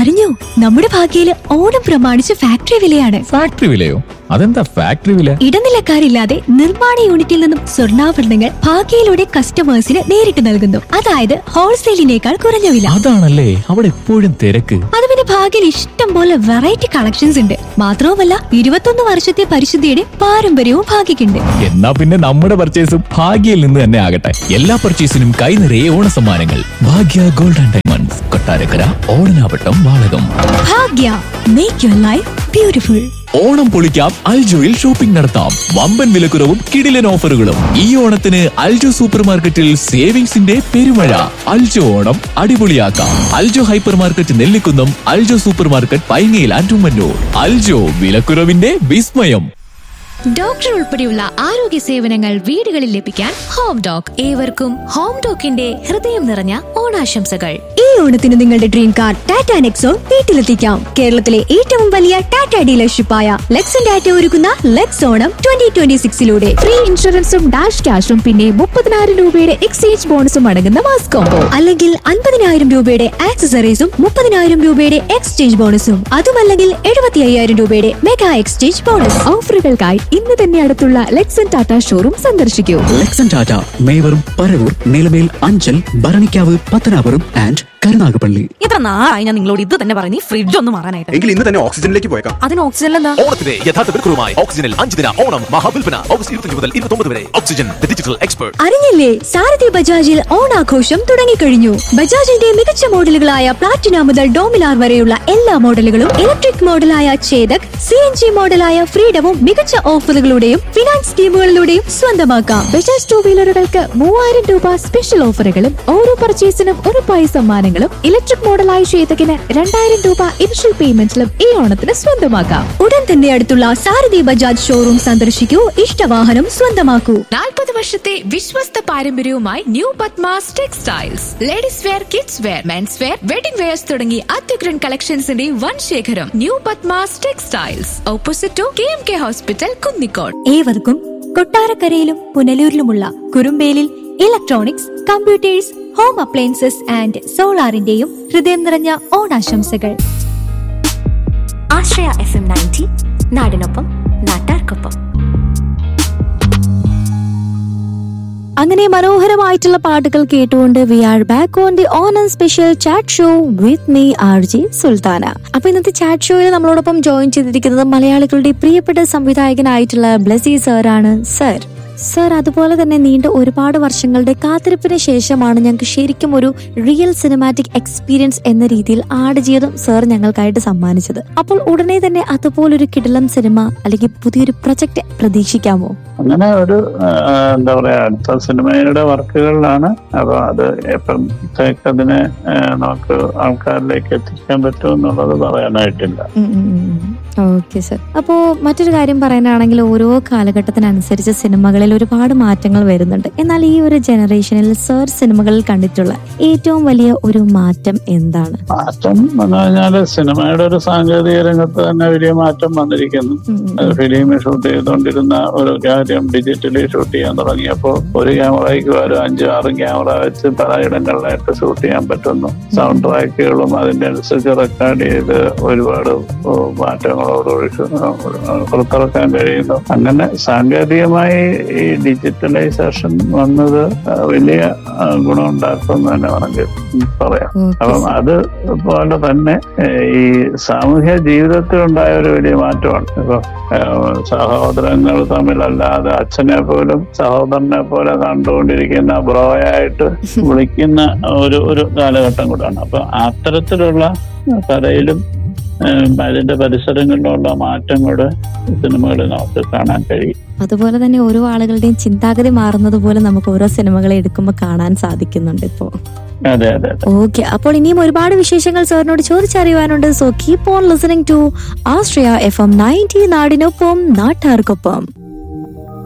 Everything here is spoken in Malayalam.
അറിഞ്ഞോ നമ്മുടെ ഭാഗ്യയില് ഓണം പ്രമാണിച്ച് ഫാക്ടറി വിലയാണ് ഫാക്ടറി വിലയോ അതെന്താ ഫാക്ടറി വില ഇടനിലക്കാരില്ലാതെ നിർമ്മാണ യൂണിറ്റിൽ നിന്നും സ്വർണ്ണാഭരണങ്ങൾ ഭാഗ്യയിലൂടെ കസ്റ്റമേഴ്സിന് നേരിട്ട് നൽകുന്നു അതായത് ഹോൾസെയിലിനേക്കാൾ കുറഞ്ഞ വില അതാണല്ലേ അവിടെ എപ്പോഴും തിരക്ക് അത് പിന്നെ ഭാഗ്യയിൽ ഇഷ്ടം പോലെ വെറൈറ്റി കളക്ഷൻസ് ഉണ്ട് മാത്രവുമല്ല ഇരുപത്തൊന്ന് വർഷത്തെ പരിശുദ്ധിയുടെ പാരമ്പര്യവും ഭാഗ്യക്കുണ്ട് എന്നാ പിന്നെ നമ്മുടെ പർച്ചേസും ഭാഗ്യയിൽ നിന്ന് തന്നെ ആകട്ടെ എല്ലാ പർച്ചേസിനും കൈ നിറയെ ഓണസമ്മാനങ്ങൾ Bhagya gold and diamonds Kottarakkara Odanavattom Valakam Bhagya make your life beautiful Onam പൊളിക്കാം അൽജോയിൽ ഷോപ്പിംഗ് നടത്താം വമ്പൻ വിലക്കുറവും കിടിലൻ ഓഫറുകളും ഈ ഓണത്തിന് അൽജോ സൂപ്പർ മാർക്കറ്റിൽ സേവിങ്സിന്റെ പെരുമഴ അൽജോ ഓണം അടിപൊളിയാക്കാം Aljo hypermarket Nellikunnam Aljo supermarket പൈങ്ങയിൽ ആൻഡുമന്നൂർ അൽജോ വിലക്കുറവിന്റെ വിസ്മയം ഡോക്ടർ ഉൾപ്പെടെയുള്ള ആരോഗ്യ സേവനങ്ങൾ വീടുകളിൽ ലഭിക്കാൻ ഹോം ഡോക് ഏവർക്കും ഹോം ഡോക്കിന്റെ ഹൃദയം നിറഞ്ഞ ഓണാശംസകൾ ഈ ഓണത്തിന് നിങ്ങളുടെ ഡ്രീം കാർ ടാറ്റ നെക്സോൺ വീട്ടിലെത്തിക്കാം കേരളത്തിലെ ഏറ്റവും വലിയ ടാറ്റ ഡീലർഷിപ്പായ ലെക്സൺ ടാറ്റ ഒരുക്കുന്ന ലെക്സ് ഓണം ട്വന്റി ട്വന്റി സിക്സിലൂടെ ഫ്രീ ഇൻഷുറൻസും ഡാഷ് ക്യാഷും പിന്നെ മുപ്പതിനായിരം രൂപയുടെ എക്സ്ചേഞ്ച് ബോണസും അടങ്ങുന്ന മാസ് കോംബോ അല്ലെങ്കിൽ അൻപതിനായിരം രൂപയുടെ ആക്സസറീസും മുപ്പതിനായിരം രൂപയുടെ എക്സ്ചേഞ്ച് ബോണസും അതുമല്ലെങ്കിൽ എഴുപത്തി അയ്യായിരം രൂപയുടെ മെഗാ എക്സ്ചേഞ്ച് ബോണസ് ഓഫറുകൾക്കായി ഇന്ന് തന്നെ അടുത്തുള്ള ലെക്സൺ ടാറ്റ ഷോറൂം സന്ദർശിക്കൂ ലെക്സൺ ടാറ്റ മേവറും പരവൂർ നിലമേൽ അഞ്ചൽ ഭരണിക്കാവ് പത്തനാപുരം ആൻഡ് കരുനാഗപ്പള്ളി എത്ര നാളായി ഞാൻ നിങ്ങളോട് ഇത് തന്നെ പറഞ്ഞു ഫ്രിഡ്ജ് ഒന്ന് മാറാനായിട്ട് എങ്കിൽ ഇന്ന് തന്നെ ഓക്സിജനിലേക്ക് പോയേക്കാം അതിന് ഓക്സിജൻ എന്താ ഓണത്തിന്റെ യഥാർത്ഥ വിൽക്കുറുമായി ഓക്സിജനിൽ അഞ്ച് ദിന ഓണം മഹാവിൽപ്പന ഓഗസ്റ്റ് ഇരുപത്തി മുതൽ ഇരുപത്തി വരെ ഓക്സിജൻ ദ ഡിജിറ്റൽ എക്സ്പേർട്ട് അറിഞ്ഞില്ലേ സാരഥി ബജാജിൽ ഓണാഘോഷം തുടങ്ങിക്കഴിഞ്ഞു ബജാജിന്റെ മികച്ച മോഡലുകളായ പ്ലാറ്റിന മുതൽ ഡോമിനാർ വരെയുള്ള എല്ലാ മോഡലുകളും ഇലക്ട്രിക് മോഡലായ ചേതക് സി എൻ ജി മോഡലായ ഫ്രീഡവും മികച്ച ഓഫറുകളുടെയും ഫിനാൻസ് സ്കീമുകളിലൂടെയും സ്വന്തമാക്കാം ബജാജ് ടൂ വീലറുകൾക്ക് മൂവായിരം രൂപ സ്പെഷ്യൽ ഓഫറുകളും ഓരോ പർച്ചേസിനും ഒരു പൈസ സമ്മാനങ്ങളും ഇലക്ട്രിക് മോഡലായ ശ്വേതകിന് രണ്ടായിരം രൂപ ഇനിഷ്യൽ പേയ്മെന്റിലും ഈ ഓണത്തിന് സ്വന്തമാക്കാം ഉടൻ തന്നെ അടുത്തുള്ള സാരഥി ബജാജ് ഷോറൂം സന്ദർശിക്കൂ ഇഷ്ടവാഹനം സ്വന്തമാക്കൂ നാൽപ്പത് വർഷത്തെ വിശ്വസ്ത പാരമ്പര്യവുമായി new Padmas textiles ladies wear kids wear men's wear wedding wears തുടങ്ങി അത്യുഗ്രൻ കളക്ഷൻസിന്റെ വൻ ശേഖരം new Padmas textiles opposite to K M K hospital Kunnicode ഏവർക്കും കൊട്ടാരക്കരയിലും പുനലൂരിലുമുള്ള കുറുമ്പേലിൽ electronics computers home appliances and സോളാറിന്റെയും ഹൃദയം നിറഞ്ഞ ഓണാശംസകൾ ആശ്രയ എഫ് എം നയൻറ്റി നാടിനൊപ്പം നാട്ടാർക്കൊപ്പം അങ്ങനെ മനോഹരമായിട്ടുള്ള പാട്ടുകൾ കേട്ടുകൊണ്ട് we are back on the Onam special chat show with me R J Sulthana അപ്പൊ ഇന്നത്തെ ചാറ്റ് ഷോയിൽ നമ്മളോടൊപ്പം ജോയിൻ ചെയ്തിരിക്കുന്നത് മലയാളികളുടെ പ്രിയപ്പെട്ട സംവിധായകനായിട്ടുള്ള ബ്ലസി സർ ആണ് സർ സർ അതുപോലെ തന്നെ നീണ്ട ഒരുപാട് വർഷങ്ങളുടെ കാത്തിരിപ്പിന് ശേഷമാണ് ഞങ്ങൾക്ക് ശരിക്കും ഒരു റിയൽ സിനിമാറ്റിക് എക്സ്പീരിയൻസ് എന്ന രീതിയിൽ ആടുജീവിതം സർ ഞങ്ങൾക്കായിട്ട് സമ്മാനിച്ചത് അപ്പോൾ ഉടനെ തന്നെ അതുപോലൊരു കിടിലം സിനിമ അല്ലെങ്കിൽ പുതിയൊരു പ്രൊജക്ട് പ്രതീക്ഷിക്കാമോ അങ്ങനെ ഒരു ആ, എന്താ പറയാ അടുത്ത സിനിമയുടെ വർക്കുകളിലാണ് അപ്പൊ അത് എപ്പോഴത്തേക്ക് അതിനെ ആ, നമുക്ക് ആൾക്കാരിലേക്ക് എത്തിക്കാൻ പറ്റും എന്നുള്ളത് പറയാനായിട്ടില്ല ഓക്കെ സർ അപ്പോ മറ്റൊരു കാര്യം പറയാനാണെങ്കിൽ ഓരോ കാലഘട്ടത്തിനനുസരിച്ച് സിനിമകളിൽ ഒരുപാട് മാറ്റങ്ങൾ വരുന്നുണ്ട് എന്നാൽ ഈ ഒരു ജനറേഷനിൽ സർ സിനിമകളിൽ കണ്ടിട്ടുള്ള ഏറ്റവും വലിയ ഒരു മാറ്റം എന്താണ് മാറ്റം എന്ന് പറഞ്ഞാല് സിനിമയുടെ ഒരു സാങ്കേതിക രംഗത്ത് തന്നെ വലിയ മാറ്റം വന്നിരിക്കുന്നു ഫിലിം ഷൂട്ട് ചെയ്തുകൊണ്ടിരുന്ന ഒരു കാര്യം ഡിജിറ്റലി ഷൂട്ട് ചെയ്യാൻ തുടങ്ങിയപ്പോൾ ഒരു ക്യാമറയ്ക്ക് ഒരു അഞ്ചും ആറും ക്യാമറ വെച്ച് പലയിടങ്ങളിലായിട്ട് ഷൂട്ട് ചെയ്യാൻ പറ്റുന്നു സൗണ്ട് ട്രാക്കുകളും അതിന്റെ അനുസരിച്ച് റെക്കോർഡ് ചെയ്ത് ഒരുപാട് മാറ്റങ്ങളോടുകൂടി ഷു- പുറത്തിറക്കാൻ കഴിയുന്നു അങ്ങനെ സാങ്കേതികമായി ഈ ഡിജിറ്റലൈസേഷൻ വന്നത് വലിയ ആ, ഗുണമുണ്ടാക്കുമെന്ന് തന്നെ വേണമെങ്കിൽ പറയാം അപ്പം അത് പോലെ തന്നെ ഏഹ്, ഈ സാമൂഹ്യ ജീവിതത്തിൽ ഉണ്ടായ ഒരു വലിയ മാറ്റമാണ് ഇപ്പൊ ഏഹ്, സഹോദരങ്ങൾ തമ്മിലല്ലാതെ അച്ഛനെ പോലും സഹോദരനെ പോലെ കണ്ടുകൊണ്ടിരിക്കുന്ന ബ്രോയായിട്ട് വിളിക്കുന്ന ഒരു ഒരു കാലഘട്ടം കൂടാണ് അപ്പൊ അത്തരത്തിലുള്ള കഥയിലും ഏഹ്, അതിന്റെ പരിസരങ്ങളിലുള്ള മാറ്റം കൂടെ സിനിമകളിൽ നമുക്ക് കാണാൻ കഴിയും അതുപോലെ തന്നെ ഓരോ ആളുകളുടെയും ചിന്താഗതി മാറുന്നത് പോലെ നമുക്ക് ഓരോ സിനിമകളെ എടുക്കുമ്പോൾ കാണാൻ സാധിക്കുന്നുണ്ട് ഇപ്പോ അതെ അതെ ഓക്കെ അപ്പോൾ ഇനിയും ഒരുപാട് വിശേഷങ്ങൾ സാറിനോട് ചോദിച്ചറിയുവാനുണ്ട് so keep on listening to Astria F M ninety നാടിനൊപ്പം നാട്ടാർക്കൊപ്പം